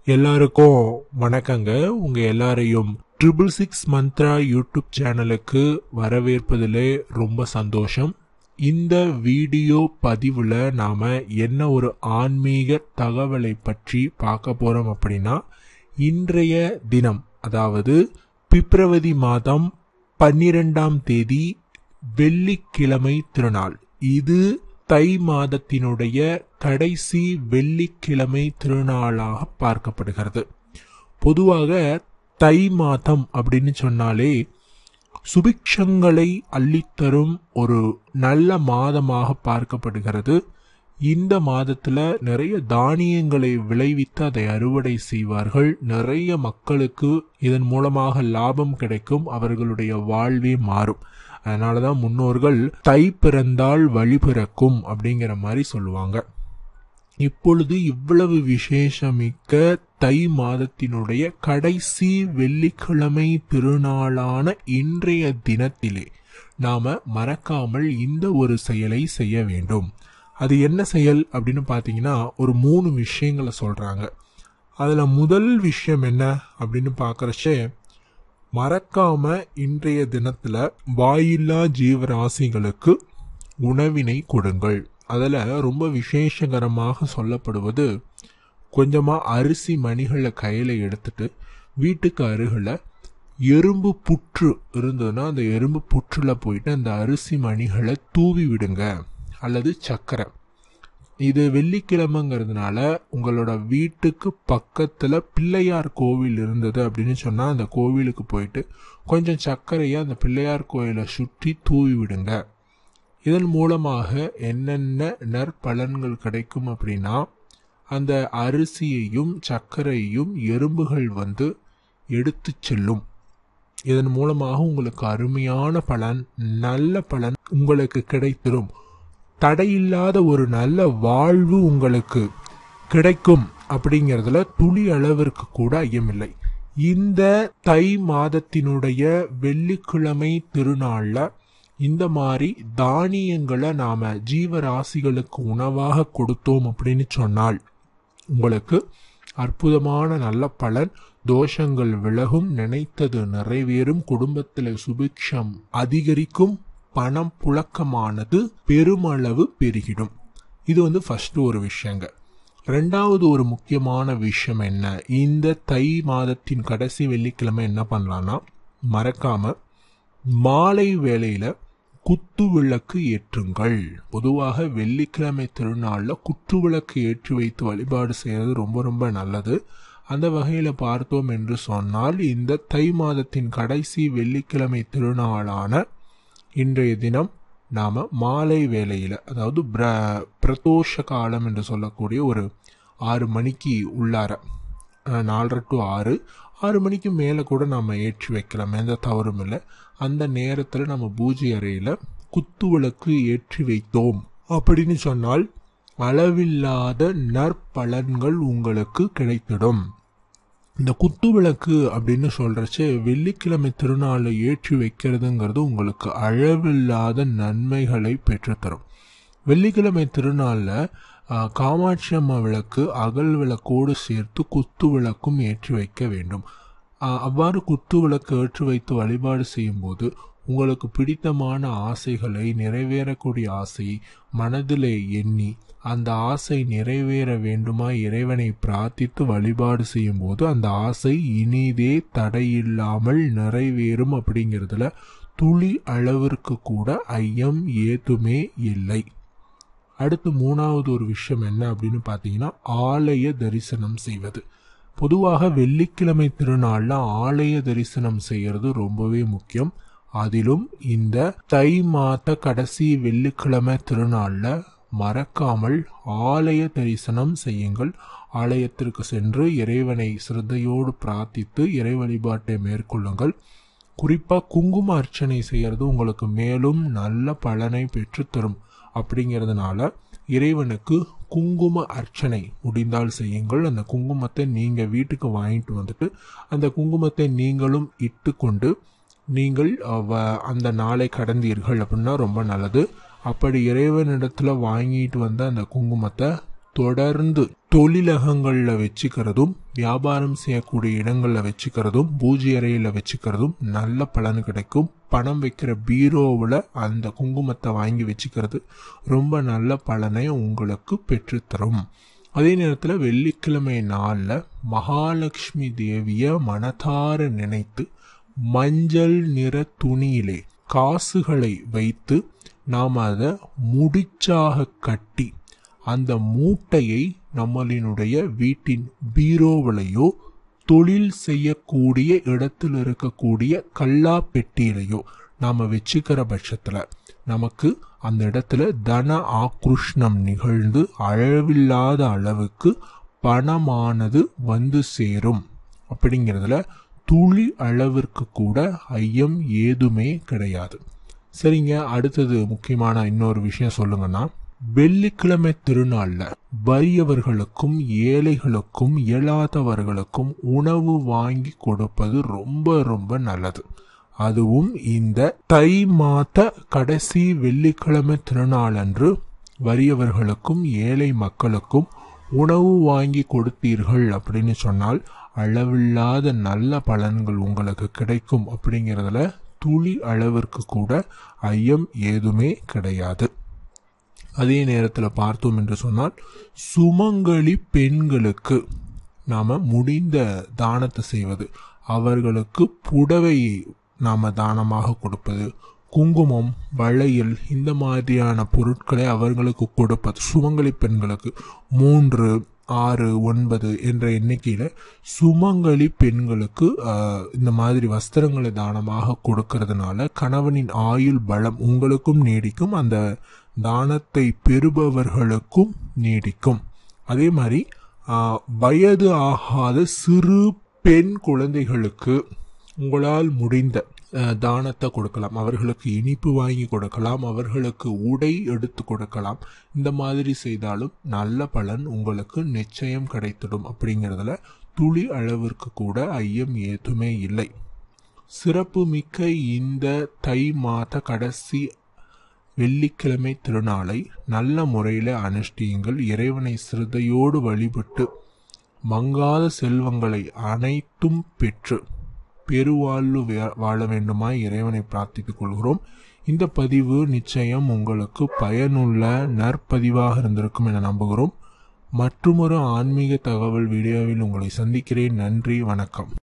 எல்லாருக்கும் வணக்கங்க உங்க எல்லாரையும் ட்ரிபிள் சிக்ஸ் மந்த்ரா யூடியூப் சேனலுக்கு வரவேற்பதிலே ரொம்ப சந்தோஷம் இந்த வீடியோ பதிவில் நாம் என்ன ஒரு ஆன்மீக தகவலை பற்றி பார்க்க போகிறோம் அப்படின்னா இன்றைய தினம் அதாவது பிப்ரவரி மாதம் பன்னிரெண்டாம் தேதி வெள்ளிக்கிழமை திருநாள் இது தை மாதத்தினுடைய கடைசி வெள்ளிக்கிழமை திருநாளாக பார்க்கப்படுகிறது பொதுவாக தை மாதம் அப்படின்னு சொன்னாலே சுபிக்ஷங்களை அள்ளித்தரும் ஒரு நல்ல மாதமாக பார்க்கப்படுகிறது இந்த மாதத்துல நிறைய தானியங்களை விளைவித்து அதை அறுவடை செய்வார்கள் நிறைய மக்களுக்கு இதன் மூலமாக லாபம் கிடைக்கும் அவர்களுடைய வாழ்வே மாறும் அதனாலதான் முன்னோர்கள் தை பிறந்தால் வழி பிறக்கும் அப்படிங்கிற மாதிரி சொல்லுவாங்க இப்பொழுது இவ்வளவு விசேஷமிக்க தை மாதத்தினுடைய கடைசி வெள்ளிக்கிழமை திருநாளான இன்றைய தினத்திலே நாம மறக்காமல் இந்த ஒரு செயலை செய்ய வேண்டும் அது என்ன செயல் அப்படின்னு பார்த்தீங்கன்னா ஒரு மூணு விஷயங்களை சொல்றாங்க அதுல முதல் விஷயம் என்ன அப்படின்னு பார்க்கறச்சே மறக்காம இன்றைய தினத்துல வாயில்லா ஜீவராசிகளுக்கு உணவினை கொடுங்கள் அதில் ரொம்ப விசேஷகரமாக சொல்லப்படுவது கொஞ்சமாக அரிசி மணிகளை கையில் எடுத்துட்டு வீட்டுக்கு அருகில் எறும்பு புற்று இருந்ததுன்னா அந்த எறும்பு புற்றில் போயிட்டு அந்த அரிசி மணிகளை தூவி விடுங்க அல்லது சக்கரை இது வெள்ளிக்கிழமைங்கிறதுனால உங்களோட வீட்டுக்கு பக்கத்தில் பிள்ளையார் கோவில் இருந்தது அப்படின்னு சொன்னால் அந்த கோவிலுக்கு போயிட்டு கொஞ்சம் சர்க்கரையை அந்த பிள்ளையார் கோயிலை சுற்றி தூவி விடுங்க இதன் மூலமாக என்னென்ன நற்பலன்கள் கிடைக்கும் அப்படின்னா அந்த அரிசியையும் சர்க்கரையையும் எறும்புகள் வந்து எடுத்து செல்லும் இதன் மூலமாக உங்களுக்கு அருமையான பலன் நல்ல பலன் உங்களுக்கு கிடைத்திரும் தடையில்லாத ஒரு நல்ல வாழ்வு உங்களுக்கு கிடைக்கும் அப்படிங்கிறதுல துளி அளவிற்கு கூட ஐயமில்லை இந்த தை மாதத்தினுடைய வெள்ளிக்கிழமை திருநாளில் இந்த மாதிரி தானியங்களை நாம ஜீவராசிகளுக்கு உணவாக கொடுத்தோம் அப்படின்னு சொன்னால் உங்களுக்கு அற்புதமான நல்ல பலன் தோஷங்கள் விலகும் நினைத்தது நிறைவேறும் குடும்பத்தில் சுபிக்ஷம் அதிகரிக்கும் பணம் புழக்கமானது பெருமளவு பெருகிடும் இது வந்து ஃபர்ஸ்ட் ஒரு விஷயங்க ரெண்டாவது ஒரு முக்கியமான விஷயம் என்ன இந்த தை மாதத்தின் கடைசி வெள்ளிக்கிழமை என்ன பண்ணலாம்னா மறக்காம மாலை வேளையில குத்து விளக்கு ஏற்றுங்கள் பொதுவாக வெள்ளிக்கிழமை திருநாளில் குத்து விளக்கு ஏற்றி வைத்து வழிபாடு செய்கிறது ரொம்ப ரொம்ப நல்லது அந்த வகையில் பார்த்தோம் என்று சொன்னால் இந்த தை மாதத்தின் கடைசி வெள்ளிக்கிழமை திருநாளான இன்றைய தினம் நாம் மாலை வேளையில் அதாவது பிர பிரதோஷ காலம் என்று சொல்லக்கூடிய ஒரு ஆறு மணிக்கு உள்ளார நாலரை டு ஆறு ஆறு மணிக்கு மேலே கூட நாம் ஏற்றி வைக்கலாம் எந்த தவறும் இல்லை அந்த நேரத்தில் நம்ம பூஜை அறையில் குத்து விளக்கு ஏற்றி வைத்தோம் அப்படின்னு சொன்னால் அளவில்லாத நற்பலன்கள் உங்களுக்கு கிடைத்திடும் இந்த குத்து விளக்கு அப்படின்னு சொல்றச்சு வெள்ளிக்கிழமை திருநாளை ஏற்றி வைக்கிறதுங்கிறது உங்களுக்கு அளவில்லாத நன்மைகளை பெற்றுத்தரும் வெள்ளிக்கிழமை திருநாளில் காமாட்சி அம்மா விளக்கு அகல் விளக்கோடு சேர்த்து குத்து விளக்கும் ஏற்றி வைக்க வேண்டும் அவ்வாறு குத்து விளக்கு ஏற்றி வைத்து வழிபாடு செய்யும்போது உங்களுக்கு பிடித்தமான ஆசைகளை நிறைவேறக்கூடிய ஆசை மனதிலே எண்ணி அந்த ஆசை நிறைவேற வேண்டுமா இறைவனை பிரார்த்தித்து வழிபாடு செய்யும்போது அந்த ஆசை இனிதே தடையில்லாமல் நிறைவேறும் அப்படிங்கிறதுல துளி அளவிற்கு கூட ஐயம் ஏதுமே இல்லை அடுத்து மூணாவது ஒரு விஷயம் என்ன அப்படின்னு பார்த்தீங்கன்னா ஆலய தரிசனம் செய்வது பொதுவாக வெள்ளிக்கிழமை திருநாளில் ஆலய தரிசனம் செய்யறது ரொம்பவே முக்கியம் அதிலும் இந்த தை மாத கடைசி வெள்ளிக்கிழமை திருநாளில் மறக்காமல் ஆலய தரிசனம் செய்யுங்கள் ஆலயத்திற்கு சென்று இறைவனை சிரத்தையோடு பிரார்த்தித்து இறை வழிபாட்டை மேற்கொள்ளுங்கள் குறிப்பாக குங்கும அர்ச்சனை செய்யறது உங்களுக்கு மேலும் நல்ல பலனை பெற்றுத்தரும் அப்படிங்கிறதுனால இறைவனுக்கு குங்கும அர்ச்சனை முடிந்தால் செய்யுங்கள் அந்த குங்குமத்தை நீங்கள் வீட்டுக்கு வாங்கிட்டு வந்துட்டு அந்த குங்குமத்தை நீங்களும் இட்டு கொண்டு நீங்கள் அந்த நாளை கடந்தீர்கள் அப்படின்னா ரொம்ப நல்லது அப்படி இறைவனிடத்துல வாங்கிட்டு வந்த அந்த குங்குமத்தை தொடர்ந்து தொழிலகங்களில் வச்சுக்கிறதும் வியாபாரம் செய்யக்கூடிய இடங்களில் வச்சுக்கிறதும் பூஜை அறையில் வச்சுக்கிறதும் நல்ல பலன் கிடைக்கும் பணம் வைக்கிற பீரோவில் அந்த குங்குமத்தை வாங்கி வச்சுக்கிறது ரொம்ப நல்ல பலனை உங்களுக்கு பெற்றுத்தரும் அதே நேரத்தில் வெள்ளிக்கிழமை நாளில் மகாலட்சுமி தேவியை மனதார நினைத்து மஞ்சள் நிற துணியிலே காசுகளை வைத்து நாம் அதை முடிச்சாக கட்டி அந்த மூட்டையை நம்மளினுடைய வீட்டின் பீரோவிலையோ தொழில் செய்யக்கூடிய இடத்தில் இருக்கக்கூடிய கல்லா பெட்டியிலையோ நாம் வச்சுக்கிற பட்சத்தில் நமக்கு அந்த இடத்துல தன ஆக்ருஷ்ணம் நிகழ்ந்து அளவில்லாத அளவுக்கு பணமானது வந்து சேரும் அப்படிங்கிறதுல துளி அளவிற்கு கூட ஐயம் ஏதுமே கிடையாது சரிங்க அடுத்தது முக்கியமான இன்னொரு விஷயம் சொல்லுங்கன்னா வெள்ளிக்கிழமை திருநாள்ல வறியவர்களுக்கும் ஏழைகளுக்கும் இயலாதவர்களுக்கும் உணவு வாங்கி கொடுப்பது ரொம்ப ரொம்ப நல்லது அதுவும் இந்த தை மாத கடைசி வெள்ளிக்கிழமை திருநாளன்று வறியவர்களுக்கும் ஏழை மக்களுக்கும் உணவு வாங்கி கொடுத்தீர்கள் அப்படின்னு சொன்னால் அளவில்லாத நல்ல பலன்கள் உங்களுக்கு கிடைக்கும் அப்படிங்கிறதுல துளி அளவிற்கு கூட ஐயம் ஏதுமே கிடையாது அதே நேரத்தில் பார்த்தோம் என்று சொன்னால் சுமங்கலி பெண்களுக்கு நாம் முடிந்த தானத்தை செய்வது அவர்களுக்கு புடவை நாம் தானமாக கொடுப்பது குங்குமம் வளையல் இந்த மாதிரியான பொருட்களை அவர்களுக்கு கொடுப்பது சுமங்கலி பெண்களுக்கு மூன்று ஆறு ஒன்பது என்ற எண்ணிக்கையில் சுமங்கலி பெண்களுக்கு இந்த மாதிரி வஸ்திரங்களை தானமாக கொடுக்கறதுனால கணவனின் ஆயுள் பலம் உங்களுக்கும் நீடிக்கும் அந்த தானத்தை பெறுபவர்களுக்கும் நீடிக்கும் அதே மாதிரி வயது ஆகாத சிறு பெண் குழந்தைகளுக்கு உங்களால் முடிந்த தானத்தை கொடுக்கலாம் அவர்களுக்கு இனிப்பு வாங்கி கொடுக்கலாம் அவர்களுக்கு உடை எடுத்து கொடுக்கலாம் இந்த மாதிரி செய்தாலும் நல்ல பலன் உங்களுக்கு நிச்சயம் கிடைத்திடும் அப்படிங்கிறதுல துளி அளவிற்கு கூட ஐயம் ஏதுமே இல்லை சிறப்பு மிக்க இந்த தை மாத கடைசி வெள்ளிக்கிழமை திருநாளை நல்ல முறையில் அனுஷ்டியுங்கள் இறைவனை சிறுதையோடு வழிபட்டு மங்காத செல்வங்களை அனைத்தும் பெற்று பெருவாழ்வு வாழ வேண்டுமாய் இறைவனை பிரார்த்தித்துக் கொள்கிறோம் இந்த பதிவு நிச்சயம் உங்களுக்கு பயனுள்ள நற்பதிவாக இருந்திருக்கும் என நம்புகிறோம் மற்றொரு ஆன்மீக தகவல் வீடியோவில் உங்களை சந்திக்கிறேன் நன்றி வணக்கம்